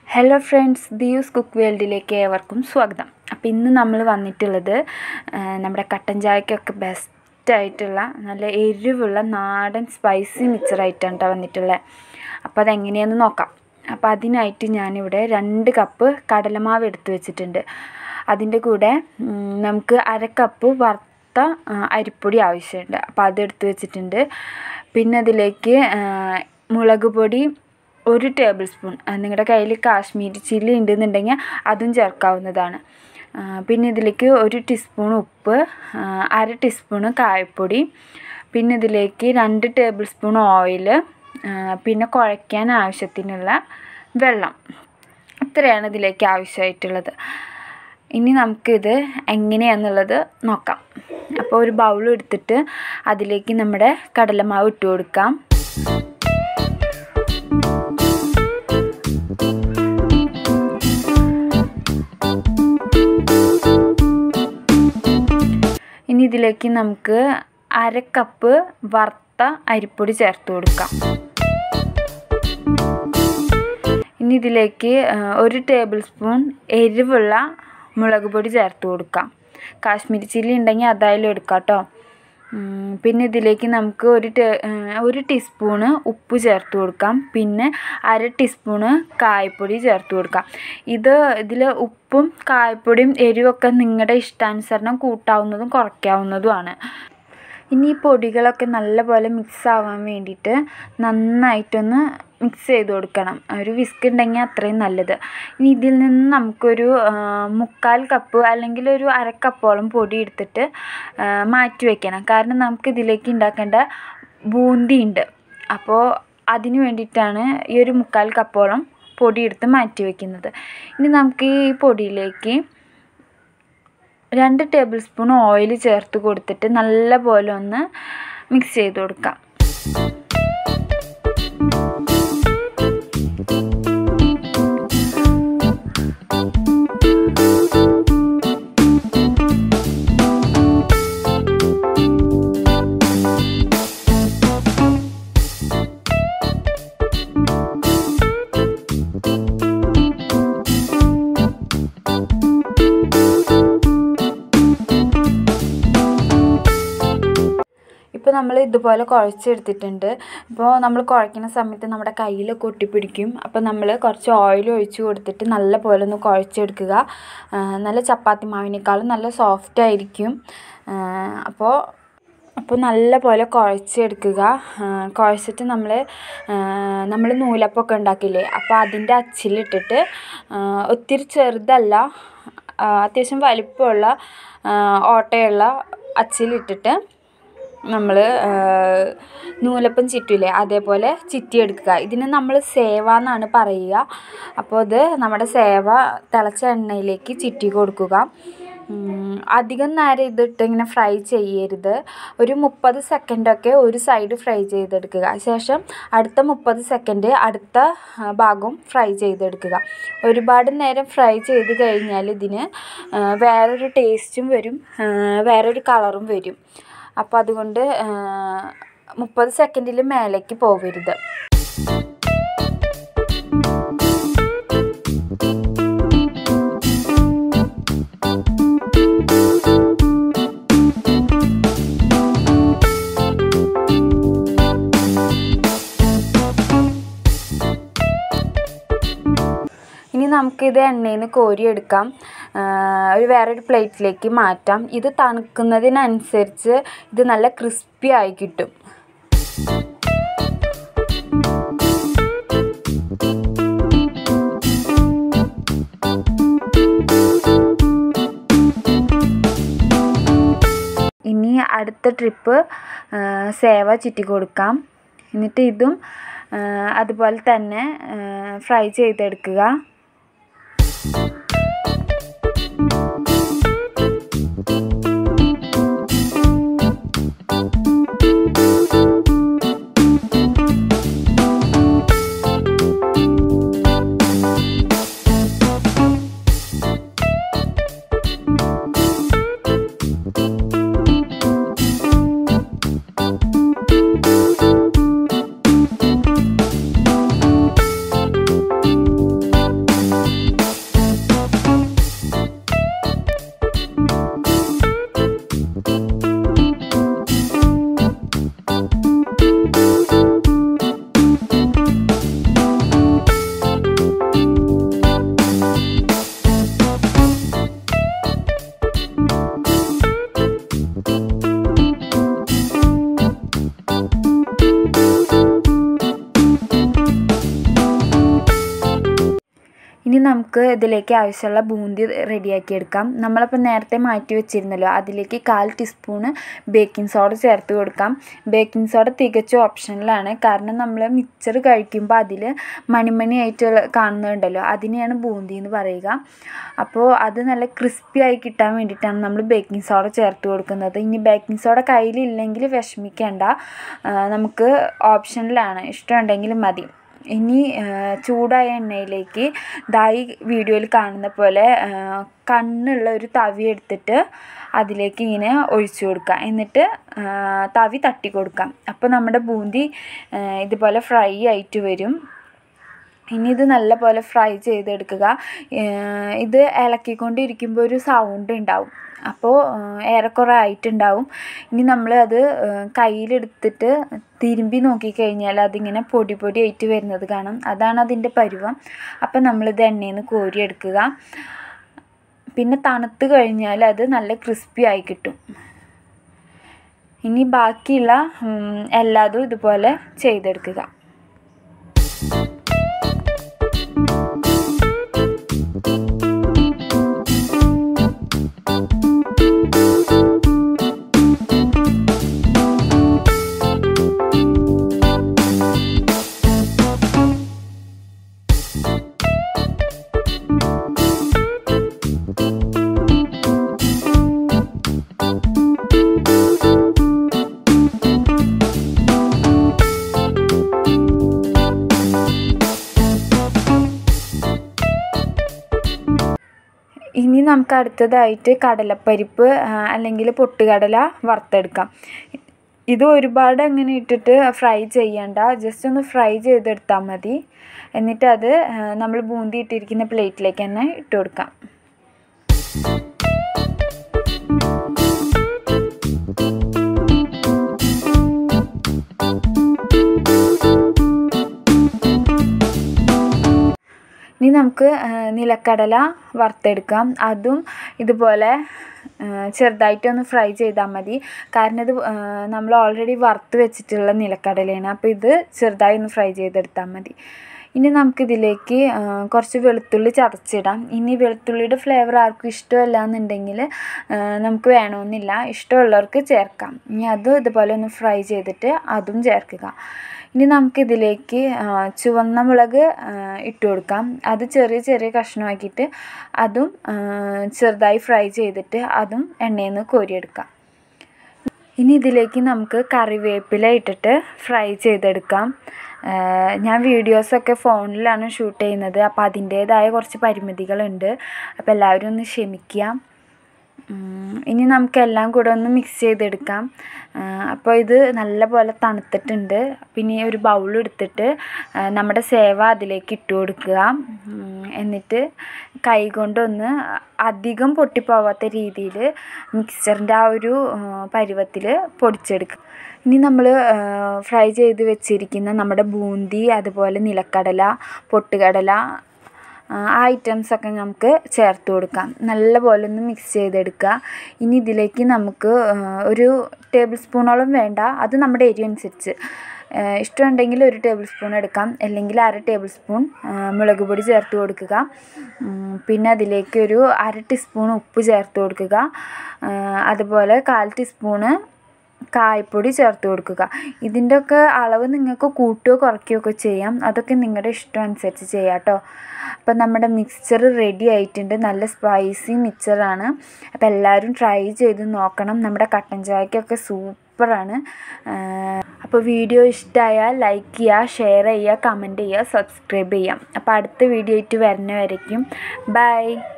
hello friends ദിയൂസ് cook വേൾഡിലേക്ക് ഏവർക്കും സ്വാഗതം അപ്പോൾ ഇന്ന് നമ്മൾ വന്നിട്ടുള്ളത് ആ, നമ്മുടെ കട്ടൻ ചായക്കൊക്കെ ബെസ്റ്റ് ആയിട്ടുള്ള നല്ല എരിവുള്ള നാടൻ സ്പൈസി മിക്സറായിട്ടാണ് കേട്ടോ വന്നിട്ടുള്ളത് അപ്പോൾ അതെങ്ങനെയാണെന്ന് നോക്കാം അപ്പോൾ അതിനായിട്ട് ഞാനിവിടെ രണ്ട് കപ്പ് കടലമാവ് എടുത്ത് വെച്ചിട്ടുണ്ട് അതിൻ്റെ കൂടെ ഉം, നമുക്ക് അര കപ്പ് വറുത്ത ആ, അരിപ്പൊടി ആവശ്യമുണ്ട് അപ്പോൾ അതെടുത്ത് വെച്ചിട്ടുണ്ട് പിന്നെ അതിലേക്ക് ആ, മുളക് പൊടി ഒരു ടേബിൾ സ്പൂൺ നിങ്ങളുടെ കയ്യിൽ കാശ്മീരി ചില്ലി ഉണ്ടെന്നുണ്ടെങ്കിൽ അതും ചേർക്കാവുന്നതാണ് ആ, പിന്നെ ഇതിലേക്ക് ഒരു ടീസ്പൂൺ ഉപ്പ് ആ, അര ടീസ്പൂണ് കായപ്പൊടി പിന്നെ ഇതിലേക്ക് രണ്ട് ടേബിൾ സ്പൂൺ ഓയിൽ പിന്നെ കുഴയ്ക്കാൻ ആവശ്യത്തിനുള്ള വെള്ളം ഇത്രയാണ് ഇതിലേക്ക് ആവശ്യമായിട്ടുള്ളത് ഇനി നമുക്കിത് എങ്ങനെയാണെന്നുള്ളത് നോക്കാം അപ്പോൾ ഒരു ബൗൾ എടുത്തിട്ട് അതിലേക്ക് നമ്മുടെ കടലമാവ് ഇട്ട് കൊടുക്കാം ഇനി ഇതിലേക്ക് നമുക്ക് അര കപ്പ് വറുത്ത അരിപ്പൊടി ചേർത്ത് കൊടുക്കാം ഇനി ഇതിലേക്ക് ആ, ഒരു ടേബിൾ സ്പൂൺ എരിവുള്ള മുളക് പൊടി ചേർത്ത് കൊടുക്കാം കാശ്മീരി ചില്ലി ഉണ്ടെങ്കിൽ അതായാലും എടുക്കാം കേട്ടോ ഉം, പിന്നെ ഇതിലേക്ക് നമുക്ക് ഒരു ടേ ആ, ഒരു ടീസ്പൂണ് ഉപ്പ് ചേർത്ത് കൊടുക്കാം പിന്നെ അര ടീസ്പൂണ് കായപ്പൊടി ചേർത്ത് കൊടുക്കാം ഇത് ഇതിൽ ഉപ്പും കായപ്പൊടിയും എരിവൊക്കെ നിങ്ങളുടെ ഇഷ്ടാനുസരണം കൂട്ടാവുന്നതും കുറയ്ക്കാവുന്നതുമാണ് ഇനി ഈ പൊടികളൊക്കെ നല്ലപോലെ മിക്സ് ആവാൻ വേണ്ടിയിട്ട് നന്നായിട്ടൊന്ന് മിക്സ് ചെയ്ത് കൊടുക്കണം ഒരു വിസ്ക് ഉണ്ടെങ്കിൽ അത്രയും നല്ലത് ഇനി ഇതിൽ നിന്ന് നമുക്കൊരു ആ, മുക്കാൽ കപ്പ് അല്ലെങ്കിൽ ഒരു അര കപ്പോളം പൊടി എടുത്തിട്ട് ആ, മാറ്റി വയ്ക്കണം കാരണം നമുക്ക് ഇതിലേക്ക് ഉണ്ടാക്കേണ്ട ബൂന്തി ഉണ്ട് അപ്പോൾ അതിന് വേണ്ടിയിട്ടാണ് ഈ ഒരു മുക്കാൽ കപ്പോളം പൊടി എടുത്ത് മാറ്റി വയ്ക്കുന്നത് ഇനി നമുക്ക് ഈ പൊടിയിലേക്ക് രണ്ട് ടേബിൾ സ്പൂൺ ഓയിൽ ചേർത്ത് കൊടുത്തിട്ട് നല്ല പോലെ ഒന്ന് മിക്സ് ചെയ്ത് കൊടുക്കാം ഇപ്പോൾ നമ്മൾ ഇതുപോലെ കുഴച്ചെടുത്തിട്ടുണ്ട് ഇപ്പോൾ നമ്മൾ കുഴക്കുന്ന സമയത്ത് നമ്മുടെ കയ്യിലൊക്കെ ഒട്ടിപ്പിടിക്കും അപ്പോൾ നമ്മൾ കുറച്ച് ഓയിൽ ഒഴിച്ച് കൊടുത്തിട്ട് നല്ല പോലെ ഒന്ന് കുഴച്ചെടുക്കുക ആ, നല്ല ചപ്പാത്തി മാവിനേക്കാളും നല്ല സോഫ്റ്റ് ആയിരിക്കും ആ, അപ്പോൾ അപ്പോൾ നല്ല പോലെ കുഴച്ചെടുക്കുക ആ, കുഴച്ചിട്ട് നമ്മൾ നമ്മൾ നൂലപ്പമൊക്കെ ഉണ്ടാക്കില്ലേ അപ്പോൾ അതിൻ്റെ അച്ചിലിട്ടിട്ട് ആ, ഒത്തിരി ചെറുതല്ല ആ, അത്യാവശ്യം വലിപ്പമുള്ള ആ, ഓട്ടയുള്ള അച്ചിലിട്ടിട്ട് നമ്മൾ നൂലപ്പം ചുറ്റില്ലേ അതേപോലെ ചുറ്റിയെടുക്കുക ഇതിന് നമ്മൾ സേവ എന്നാണ് പറയുക അപ്പോൾ ഇത് നമ്മുടെ സേവ തിളച്ച എണ്ണയിലേക്ക് ചുറ്റി കൊടുക്കുക ഉം, അധികം നേരം ഇതിട്ട് ഇങ്ങനെ ഫ്രൈ ചെയ്യരുത് ഒരു മുപ്പത് സെക്കൻഡൊക്കെ ഒരു സൈഡ് ഫ്രൈ ചെയ്തെടുക്കുക ശേഷം അടുത്ത മുപ്പത് സെക്കൻഡ് അടുത്ത ആ, ഭാഗവും ഫ്രൈ ചെയ്തെടുക്കുക ഒരുപാട് നേരം ഫ്രൈ ചെയ്ത് കഴിഞ്ഞാൽ ഇതിന് ആ, വേറൊരു ടേസ്റ്റും വരും ആ, വേറൊരു കളറും വരും അപ്പോൾ അതുകൊണ്ട് മുപ്പത് സെക്കൻഡിൽ മേലേക്ക് പോകരുത് ഇനി നമുക്കിത് എണ്ണയിൽ നിന്ന് കോരിയെടുക്കാം ആ, ഒരു വേറൊരു പ്ലേറ്റിലേക്ക് മാറ്റാം ഇത് തണുക്കുന്നതിനനുസരിച്ച് ഇത് നല്ല ക്രിസ്പി ആയി കിട്ടും ഇനി അടുത്ത ട്രിപ്പ് സേവ ചുറ്റി കൊടുക്കാം എന്നിട്ട് ഇതും ആ, അതുപോലെ തന്നെ ഫ്രൈ ചെയ്തെടുക്കുക ഇനി നമുക്ക് ഇതിലേക്ക് ആവശ്യമുള്ള ബൂന്തി റെഡിയാക്കി എടുക്കാം നമ്മളപ്പോൾ നേരത്തെ മാറ്റി വെച്ചിരുന്നല്ലോ അതിലേക്ക് കാൽ ടീസ്പൂണ് ബേക്കിംഗ് സോഡ ചേർത്ത് കൊടുക്കാം ബേക്കിംഗ് സോഡ തികച്ചും ഓപ്ഷനിലാണ് കാരണം നമ്മൾ മിക്സർ കഴിക്കുമ്പോൾ അതിൽ മണിമണിയായിട്ട് കാണുന്നുണ്ടല്ലോ അതിനെയാണ് ബൂന്തി എന്ന് പറയുക അപ്പോൾ അത് നല്ല ക്രിസ്പി ആയി കിട്ടാൻ വേണ്ടിയിട്ടാണ് നമ്മൾ ബേക്കിംഗ് സോഡ ചേർത്ത് കൊടുക്കുന്നത് ഇനി ബേക്കിംഗ് സോഡ കയ്യിലില്ലെങ്കിൽ വിഷമിക്കേണ്ട നമുക്ക് ഓപ്ഷനിലാണ് ഇഷ്ടമുണ്ടെങ്കിൽ മതി ഇനി ചൂടായ എണ്ണയിലേക്ക് ദായി വീഡിയോയിൽ കാണുന്ന പോലെ കണ്ണുള്ള ഒരു തവി എടുത്തിട്ട് അതിലേക്ക് ഇങ്ങനെ ഒഴിച്ചു കൊടുക്കുക എന്നിട്ട് തവി തട്ടി കൊടുക്കാം അപ്പോൾ നമ്മുടെ ബൂന്തി ഇതുപോലെ ഫ്രൈ ആയിട്ട് വരും ഇനി ഇത് നല്ല പോലെ ഫ്രൈ ചെയ്തെടുക്കുക ഇത് ഇളക്കിക്കൊണ്ടിരിക്കുമ്പോൾ ഒരു സൗണ്ട് ഉണ്ടാവും അപ്പോൾ ഏറെക്കുറെ ആയിട്ടുണ്ടാവും ഇനി നമ്മൾ അത് കയ്യിലെടുത്തിട്ട് തിരുമ്പി നോക്കിക്കഴിഞ്ഞാൽ അതിങ്ങനെ പൊടി പൊടി ആയിട്ട് വരുന്നത് കാണാം അതാണ് അതിൻ്റെ പരുവം അപ്പം നമ്മളിത് എണ്ണയിൽ നിന്ന് കോരിയെടുക്കുക പിന്നെ തണുത്ത് കഴിഞ്ഞാൽ അത് നല്ല ക്രിസ്പി ആയി കിട്ടും ഇനി ബാക്കിയുള്ള എല്ലാതും ഇതുപോലെ ചെയ്തെടുക്കുക ഇനി നമുക്ക് അടുത്തതായിട്ട് കടലപ്പരിപ്പ് അല്ലെങ്കിൽ പൊട്ടുകടല വറുത്തെടുക്കാം ഇത് ഒരുപാട് അങ്ങനെ ഇട്ടിട്ട് ഫ്രൈ ചെയ്യണ്ട ജസ്റ്റ് ഒന്ന് ഫ്രൈ ചെയ്തെടുത്താൽ മതി എന്നിട്ട് അത് നമ്മൾ ബൂന്തി ഇട്ടിരിക്കുന്ന പ്ലേറ്റിലേക്ക് തന്നെ ഇട്ട് കൊടുക്കാം ഇനി നമുക്ക് നിലക്കടല വറുത്തെടുക്കാം അതും ഇതുപോലെ ചെറുതായിട്ടൊന്ന് ഫ്രൈ ചെയ്താൽ മതി കാരണം ഇത് നമ്മൾ ഓൾറെഡി വറുത്ത് വെച്ചിട്ടുള്ള നിലക്കടലയാണ് അപ്പോൾ ഇത് ചെറുതായി ഒന്ന് ഫ്രൈ ചെയ്തെടുത്താൽ മതി ഇനി നമുക്കിതിലേക്ക് കുറച്ച് വെളുത്തുള്ളി ചതച്ചിടാം ഇനി വെളുത്തുള്ളിയുടെ ഫ്ലേവർ ആർക്കും ഇഷ്ടമല്ല എന്നുണ്ടെങ്കിൽ നമുക്ക് വേണമെന്നില്ല ഇഷ്ടമുള്ളവർക്ക് ചേർക്കാം ഇനി അത് ഇതുപോലെ ഒന്ന് ഫ്രൈ ചെയ്തിട്ട് അതും ചേർക്കുക ഇനി നമുക്കിതിലേക്ക് ചുവന്ന മുളക് ഇട്ട് കൊടുക്കാം അത് ചെറിയ ചെറിയ കഷ്ണമാക്കിയിട്ട് അതും ചെറുതായി ഫ്രൈ ചെയ്തിട്ട് അതും എണ്ണയിൽ നിന്ന് കോരിയെടുക്കാം ഇനി ഇതിലേക്ക് നമുക്ക് കറിവേപ്പില ഇട്ടിട്ട് ഫ്രൈ ചെയ്തെടുക്കാം ഞാൻ വീഡിയോസൊക്കെ ഫോണിലാണ് ഷൂട്ട് ചെയ്യുന്നത് അപ്പോൾ അതിൻ്റേതായ കുറച്ച് പരിമിതികളുണ്ട് അപ്പോൾ എല്ലാവരും ഒന്ന് ക്ഷമിക്കുക ഇനി നമുക്കെല്ലാം കൂടെ ഒന്ന് മിക്സ് ചെയ്തെടുക്കാം അപ്പോൾ ഇത് നല്ല പോലെ തണുത്തിട്ടുണ്ട് പിന്നെ ഒരു ബൗൾ എടുത്തിട്ട് നമ്മുടെ സേവ അതിലേക്ക് ഇട്ട് കൊടുക്കുക എന്നിട്ട് കൈ കൊണ്ടൊന്ന് അധികം പൊട്ടിപ്പോവാത്ത രീതിയിൽ മിക്സറിൻ്റെ ആ ഒരു പരുവത്തിൽ പൊടിച്ചെടുക്കുക ഇനി നമ്മൾ ഫ്രൈ ചെയ്ത് വെച്ചിരിക്കുന്ന നമ്മുടെ ബൂന്തി അതുപോലെ നിലക്കടല പൊട്ടുകടല ആ ഐറ്റംസൊക്കെ നമുക്ക് ചേർത്ത് കൊടുക്കാം നല്ലപോലെ ഒന്ന് മിക്സ് ചെയ്തെടുക്കുക ഇനി ഇതിലേക്ക് നമുക്ക് ഒരു ടേബിൾ സ്പൂണോളം വേണ്ട അത് നമ്മുടെ എരി അനുസരിച്ച് ഇഷ്ടമുണ്ടെങ്കിൽ ഒരു ടേബിൾ സ്പൂൺ എടുക്കാം അല്ലെങ്കിൽ അര ടേബിൾ സ്പൂൺ മുളക് പൊടി ചേർത്ത് കൊടുക്കുക പിന്നെ അതിലേക്ക് ഒരു അര ടീസ്പൂൺ ഉപ്പ് ചേർത്ത് കൊടുക്കുക അതുപോലെ കാൽ ടീസ്പൂണ് കായപ്പൊടി ചേർത്ത് കൊടുക്കുക ഇതിൻ്റെ ഒക്കെ അളവ് നിങ്ങൾക്ക് കൂട്ടുകയോ കുറയ്ക്കുകയോ ഒക്കെ ചെയ്യാം അതൊക്കെ നിങ്ങളുടെ ഇഷ്ടം അനുസരിച്ച് ചെയ്യാം കേട്ടോ അപ്പം നമ്മുടെ മിക്സ്ചർ റെഡി ആയിട്ടുണ്ട് നല്ല സ്പൈസി മിക്സറാണ് അപ്പോൾ എല്ലാവരും ട്രൈ ചെയ്ത് നോക്കണം നമ്മുടെ കട്ടൻ ചായക്കൊക്കെ സൂപ്പറാണ് അപ്പോൾ വീഡിയോ ഇഷ്ടമായാൽ ലൈക്ക് ചെയ്യുക ഷെയർ ചെയ്യുക കമൻറ്റ് ചെയ്യുക സബ്സ്ക്രൈബ് ചെയ്യാം അപ്പോൾ അടുത്ത വീഡിയോ ആയിട്ട് വരുന്നവരേക്കും ബൈ